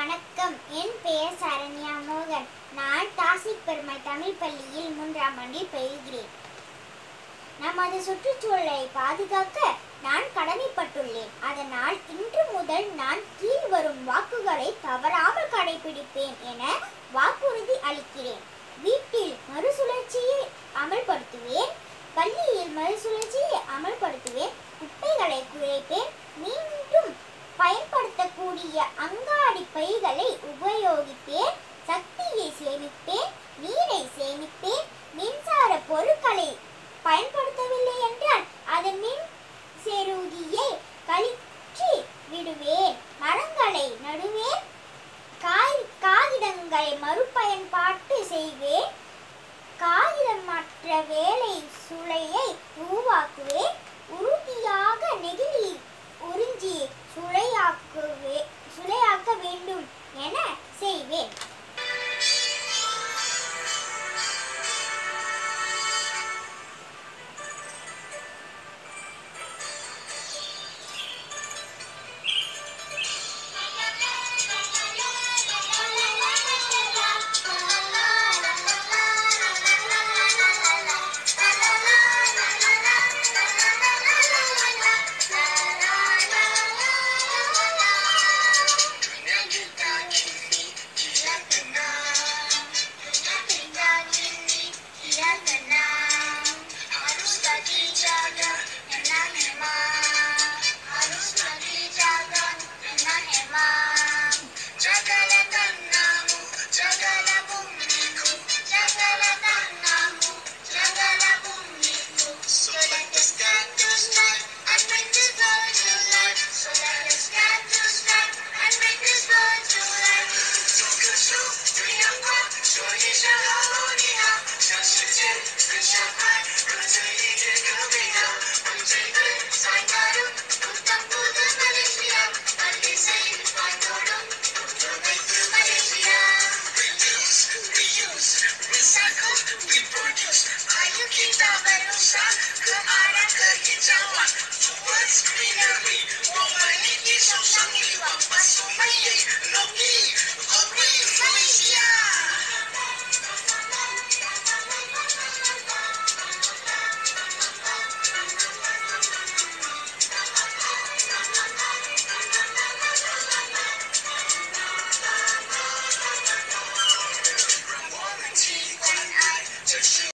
வணக்கம் என் பெயர் சரண்யா மோகன் நான் தாசிக் பெருமை தமிழ் பள்ளியில் மூன்றாம் ஆண்டில் பயில்கிறேன் நமது சுற்றுச்சூழலை பாதுகாக்க நான் கடமைப்பட்டுள்ளேன் அதனால் இன்று முதல் நான் கீழ் வரும் வாக்குகளை தவறாமல் கடைபிடிப்பேன் என வாக்குறுதி அளிக்கிறேன் வீட்டில் மறுசுழற்சியை அமல்படுத்துவேன் பள்ளியில் மறுசுழற்சியை அமல்படுத்துவேன் குப்பைகளை குறைப்பேன் மீண்டும் பயன்படுத்தக்கூடிய அங்காடி பைகளை உபயோகிப்பேன் சக்தியை சேமிப்பேன் நீரை சேமிப்பேன் மின்சார பொருட்களை பயன்படுத்தவில்லை என்றால் அதன் மின் செருகியை கழிச்சு விடுவேன் மரங்களை நடுவேன் காய் காகிதங்களை மறுபயன்பாட்டு செய்வேன் காகிதமற்ற வேலை சுளையை உருவாக்குவேன் உறுதியாக நெகிழி உறிஞ்சி சுளையாக்குவே